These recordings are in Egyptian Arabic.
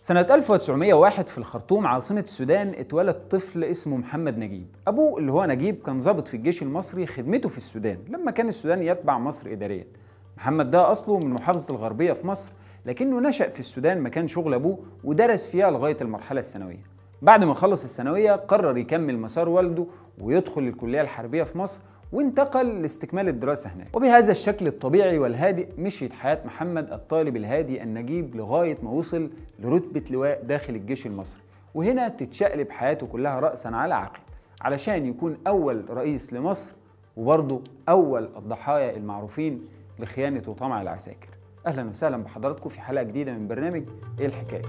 سنة 1901 في الخرطوم عاصمة السودان اتولد طفل اسمه محمد نجيب أبوه اللي هو نجيب كان ضابط في الجيش المصري خدمته في السودان لما كان السودان يتبع مصر إداريا محمد ده أصله من محافظة الغربية في مصر لكنه نشأ في السودان مكان شغل أبوه ودرس فيها لغاية المرحلة الثانوية بعد ما خلص الثانوية قرر يكمل مسار والده ويدخل الكلية الحربية في مصر وانتقل لاستكمال الدراسة هناك وبهذا الشكل الطبيعي والهادئ مشيت حياة محمد الطالب الهادي النجيب لغاية ما وصل لرتبة لواء داخل الجيش المصري وهنا تتشقلب حياته كلها رأسا على عقب علشان يكون أول رئيس لمصر وبرضه أول الضحايا المعروفين لخيانة وطمع العساكر أهلا وسهلا بحضراتكم في حلقة جديدة من برنامج إيه الحكاية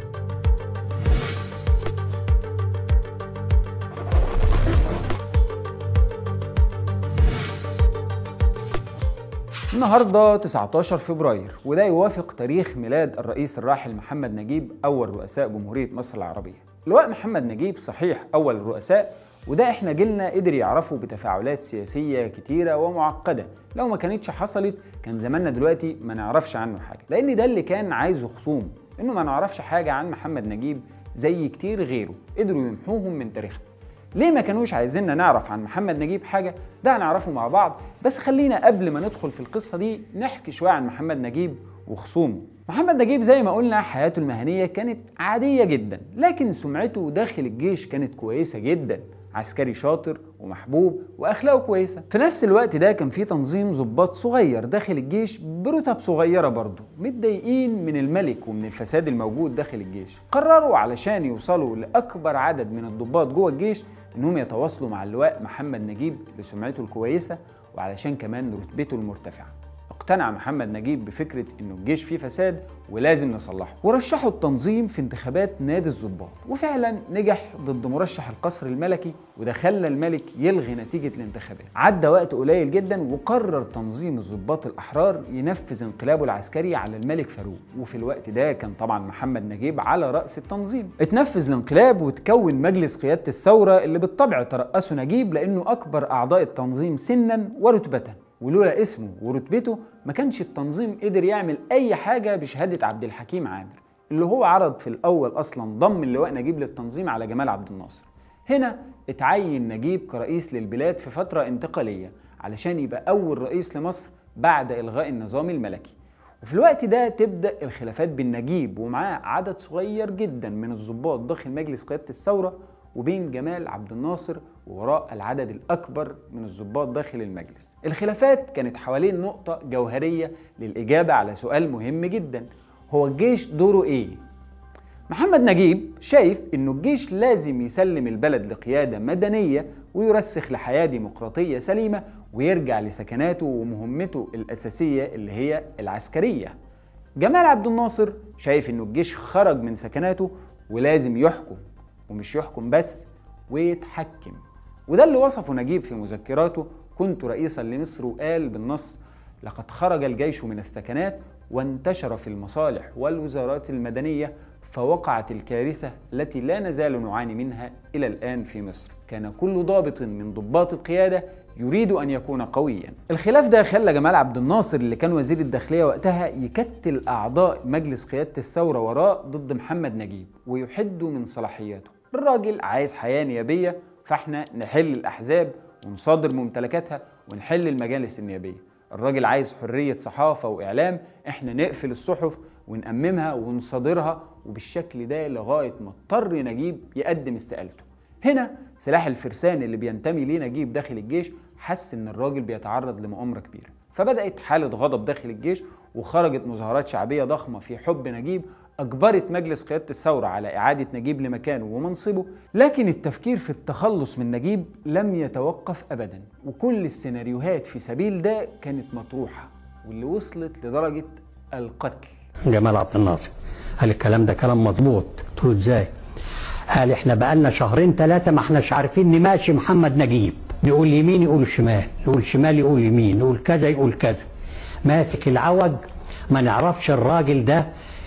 النهارده 19 فبراير وده يوافق تاريخ ميلاد الرئيس الراحل محمد نجيب اول رؤساء جمهوريه مصر العربيه. لواء محمد نجيب صحيح اول الرؤساء وده احنا جيلنا قدر يعرفه بتفاعلات سياسيه كتيره ومعقده، لو ما كانتش حصلت كان زماننا دلوقتي ما نعرفش عنه حاجه، لان ده اللي كان عايزه خصوم، انه ما نعرفش حاجه عن محمد نجيب زي كتير غيره قدروا يمحوهم من تاريخنا. ليه ما كانوش عايزيننا نعرف عن محمد نجيب حاجة؟ ده هنعرفه مع بعض بس خلينا قبل ما ندخل في القصة دي نحكي شوية عن محمد نجيب وخصومه محمد نجيب زي ما قلنا حياته المهنية كانت عادية جدا لكن سمعته داخل الجيش كانت كويسة جدا عسكري شاطر ومحبوب واخلاقه كويسه في نفس الوقت ده كان في تنظيم ضباط صغير داخل الجيش برتب صغيره برضه متضايقين من الملك ومن الفساد الموجود داخل الجيش قرروا علشان يوصلوا لاكبر عدد من الضباط جوه الجيش انهم يتواصلوا مع اللواء محمد نجيب لسمعته الكويسه وعلشان كمان رتبته المرتفعه اقتنع محمد نجيب بفكرة إنه الجيش فيه فساد ولازم نصلحه ورشحوا التنظيم في انتخابات نادي الضباط وفعلا نجح ضد مرشح القصر الملكي وده خلى الملك يلغي نتيجة الانتخابات عدى وقت قليل جدا وقرر تنظيم الضباط الأحرار ينفذ انقلابه العسكري على الملك فاروق وفي الوقت ده كان طبعا محمد نجيب على رأس التنظيم اتنفذ الانقلاب وتكون مجلس قيادة الثورة اللي بالطبع ترأسه نجيب لأنه أكبر أعضاء التنظيم سنا ورتبة ولولا اسمه ورتبته ما كانش التنظيم قدر يعمل اي حاجه بشهاده عبد الحكيم عامر اللي هو عرض في الاول اصلا ضم اللواء نجيب للتنظيم على جمال عبد الناصر هنا اتعين نجيب كرئيس للبلاد في فتره انتقاليه علشان يبقى اول رئيس لمصر بعد الغاء النظام الملكي وفي الوقت ده تبدا الخلافات بين نجيب ومعاه عدد صغير جدا من الضباط داخل مجلس قياده الثوره وبين جمال عبد الناصر ووراء العدد الأكبر من الضباط داخل المجلس الخلافات كانت حوالين نقطة جوهرية للإجابة على سؤال مهم جدا هو الجيش دوره إيه؟ محمد نجيب شايف إنه الجيش لازم يسلم البلد لقيادة مدنية ويرسخ لحياة ديمقراطية سليمة ويرجع لسكناته ومهمته الأساسية اللي هي العسكرية جمال عبد الناصر شايف إنه الجيش خرج من سكناته ولازم يحكم ومش يحكم بس ويتحكم وده اللي وصفه نجيب في مذكراته كنت رئيسا لمصر وقال بالنص لقد خرج الجيش من السكنات وانتشر في المصالح والوزارات المدنية فوقعت الكارثة التي لا نزال نعاني منها إلى الآن في مصر كان كل ضابط من ضباط القيادة يريد أن يكون قويا الخلاف ده خلى جمال عبد الناصر اللي كان وزير الداخلية وقتها يكتل أعضاء مجلس قيادة الثورة وراء ضد محمد نجيب ويحدوا من صلاحياته الراجل عايز حياة نيابية فاحنا نحل الأحزاب ونصادر ممتلكاتها ونحل المجالس النيابية الراجل عايز حرية صحافة وإعلام احنا نقفل الصحف ونأممها ونصادرها وبالشكل ده لغاية ما اضطر نجيب يقدم استقالته هنا سلاح الفرسان اللي بينتمي ليه نجيب داخل الجيش حس ان الراجل بيتعرض لمؤامرة كبيرة فبدأت حالة غضب داخل الجيش وخرجت مظاهرات شعبية ضخمة في حب نجيب أجبرت مجلس قيادة الثورة على إعادة نجيب لمكانه ومنصبه لكن التفكير في التخلص من نجيب لم يتوقف أبدا وكل السيناريوهات في سبيل ده كانت مطروحة واللي وصلت لدرجة القتل جمال عبد الناصر قال الكلام ده كلام مظبوط قلت له ازاي قال احنا بقالنا شهرين ثلاثة ما احناش عارفين نماشي محمد نجيب يقول يمين يقول شمال يقول شمال يقول يمين يقول كذا يقول كذا ماسك العوج ما نعرفش الراجل ده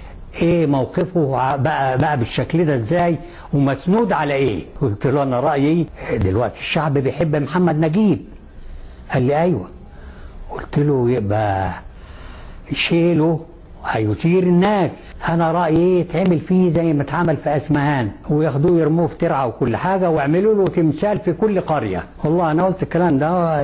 ايه موقفه بقى بقى بالشكل ده ازاي ومسنود على ايه قلت له انا رايي دلوقتي الشعب بيحب محمد نجيب قال لي ايوه قلت له يبقى شيله هيثير الناس انا رايي ايه يتعمل فيه زي ما اتعمل في اسمهان وياخدوه يرموه في ترعه وكل حاجه ويعملوا له تمثال في كل قريه والله انا قلت الكلام ده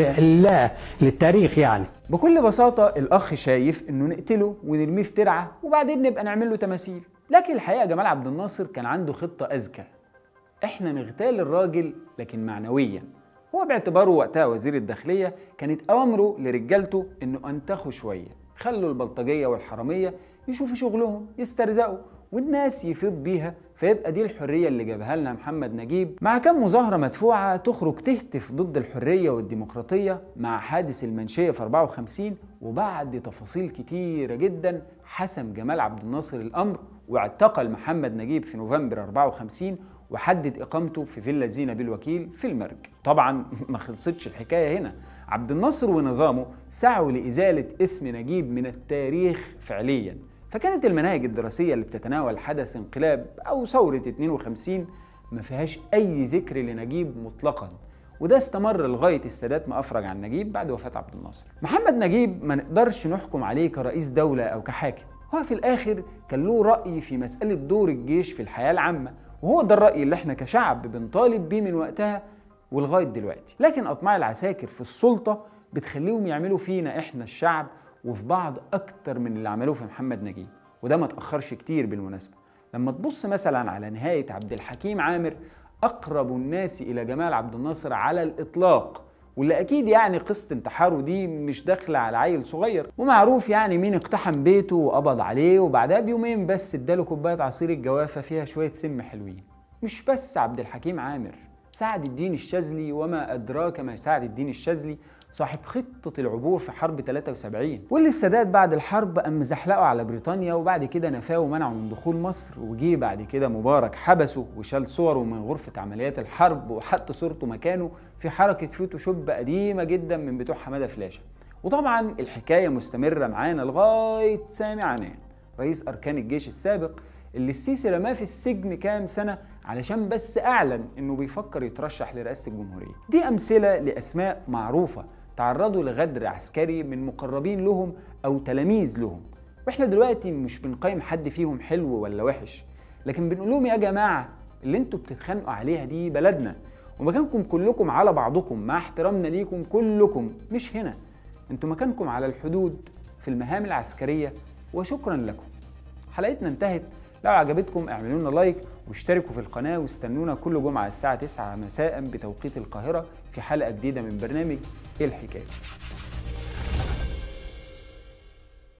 لله للتاريخ يعني بكل بساطة الأخ شايف إنه نقتله ونرميه في ترعة وبعدين نبقى نعمل له تماثيل، لكن الحقيقة جمال عبد الناصر كان عنده خطة أذكى. إحنا نغتال الراجل لكن معنويًا. هو باعتباره وقتها وزير الداخلية كانت أوامره لرجالته إنه أنتخوا شوية، خلوا البلطجية والحرامية يشوفوا شغلهم، يسترزقوا، والناس يفيض بيها فيبقى دي الحرية اللي جابها لنا محمد نجيب مع كم مظاهرة مدفوعة تخرج تهتف ضد الحرية والديمقراطية مع حادث المنشية في 54 وبعد تفاصيل كتيرة جدا حسم جمال عبد الناصر الأمر واعتقل محمد نجيب في نوفمبر 54 وحدد إقامته في فيلا زينة بالوكيل في المرج طبعا ما خلصتش الحكاية هنا عبد الناصر ونظامه سعوا لإزالة اسم نجيب من التاريخ فعلياً فكانت المناهج الدراسية اللي بتتناول حدث انقلاب أو ثورة 52 ما فيهاش أي ذكر لنجيب مطلقا وده استمر لغاية السادات ما أفرج عن نجيب بعد وفاة عبد الناصر محمد نجيب ما نقدرش نحكم عليه كرئيس دولة أو كحاكم هو في الآخر كان له رأي في مسألة دور الجيش في الحياة العامة وهو ده الرأي اللي احنا كشعب بنطالب بيه من وقتها ولغاية دلوقتي لكن أطماع العساكر في السلطة بتخليهم يعملوا فينا احنا الشعب وفي بعض اكتر من اللي عملوه في محمد نجيب وده ما تاخرش كتير بالمناسبه لما تبص مثلا على نهايه عبد الحكيم عامر اقرب الناس الى جمال عبد الناصر على الاطلاق واللي اكيد يعني قصه انتحاره دي مش داخله على عيل صغير ومعروف يعني مين اقتحم بيته وقبض عليه وبعدها بيومين بس اداله كوبايه عصير الجوافه فيها شويه سم حلوين مش بس عبد الحكيم عامر سعد الدين الشاذلي وما أدراك ما سعد الدين الشاذلي صاحب خطة العبور في حرب 73 واللي السادات بعد الحرب قام مزحلقه على بريطانيا وبعد كده نفاه ومنعه من دخول مصر وجي بعد كده مبارك حبسه وشال صوره من غرفة عمليات الحرب وحط صورته مكانه في حركة فوتوشوب قديمة جدا من بتوع حمادة فلاشة وطبعا الحكاية مستمرة معانا لغاية سامي عنان رئيس أركان الجيش السابق اللي السيسي رماه في السجن كام سنة علشان بس أعلن إنه بيفكر يترشح لرئاسة الجمهورية دي أمثلة لأسماء معروفة تعرضوا لغدر عسكري من مقربين لهم أو تلاميذ لهم وإحنا دلوقتي مش بنقيم حد فيهم حلو ولا وحش لكن بنقول لهم يا جماعة اللي انتوا بتتخانقوا عليها دي بلدنا ومكانكم كلكم على بعضكم مع احترامنا ليكم كلكم مش هنا انتوا مكانكم على الحدود في المهام العسكرية وشكرا لكم حلقتنا انتهت لو عجبتكم اعملوا لنا لايك واشتركوا في القناة واستنونا كل جمعة الساعة 9 مساء بتوقيت القاهرة في حلقة جديدة من برنامج ايه الحكاية